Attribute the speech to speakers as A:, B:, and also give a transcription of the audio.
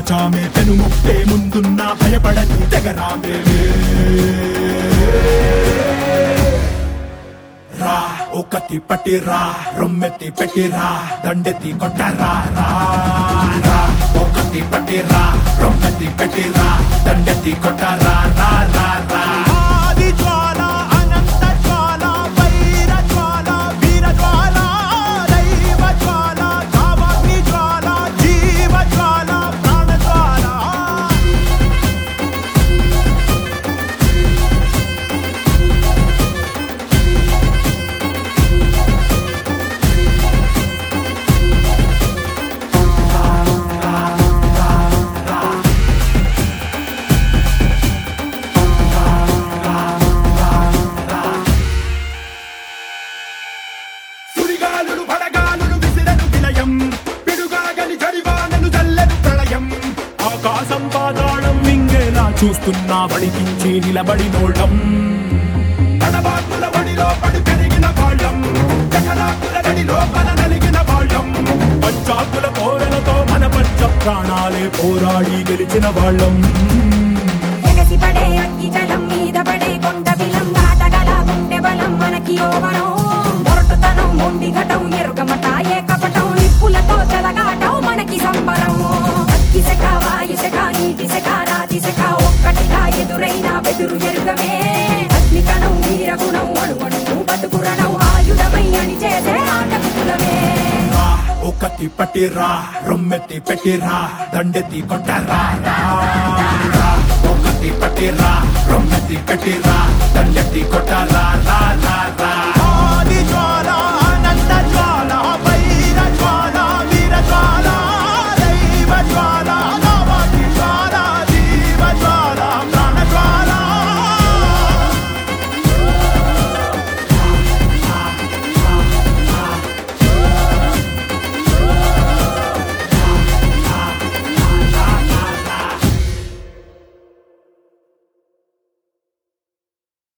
A: చామే పెను ముప్పే ముందున్న భయపడని తెగరామే రా ఒకటి పట్టి రా రొమ్మెత్తి పెట్టి రా దండెత్తి కొట్టరా రా రా ఒకటి పట్టి రా రొమ్మెత్తి పెట్టి రా దండెత్తి కొట్టరా రా రా రా
B: ఆది జ్వాల అనంత జ్వాల వైర జ్వాల వీర జ్వాల దైవ జ్వాల కామాగ్ని జ్వాల జీవ జ్వాల ప్రాణ జ్వాల
A: సుడిగాలులు పడగాలులు విసిరను విలయం పిడుగాగలి జడివానలు చల్లెను ప్రళయం ఆకాశం పాతాళం మింగేలా చూస్తున్నా వడికించి నిలబడినోళ్ళం తడబాకుల వడిలో పడి పెరిగిన వాళ్ళం జగడాకుల గడిలో మన నలిగిన వాళ్ళం పంచాకుల కోరలతో మన పంచ ప్రాణాలే పోరాడి గెలిచిన వాళ్ళం
C: ఎగసి పడే అగ్గి జలం మీద పడే కొండ బిలం దాటగల గుండె బలం మనకి యోవనం మొరటుతనం మొండి ఘటం ఎరుగమట ఏ కపటం నిప్పులతో చెలగాటం మనకి సంబరం అగ్గి శక వాయు శక నీటి శక రాతి శక ఒక్కటిగా ఎదురైన బెదురు ఎరుగమే అగ్ని కణం వీర గుణం అణువణువు బతుకురణం ఆయుధమై అని చేసే ఆటకులమే
A: రా ఒకటి పట్టి రా రొమ్మెత్తి పెట్టి రా దండెత్తి కొట్టరా రా రా ఒకటి పట్టి రా రొమ్మెత్తి పెట్టి రా దండెత్తి కొట్టరా రా రా రా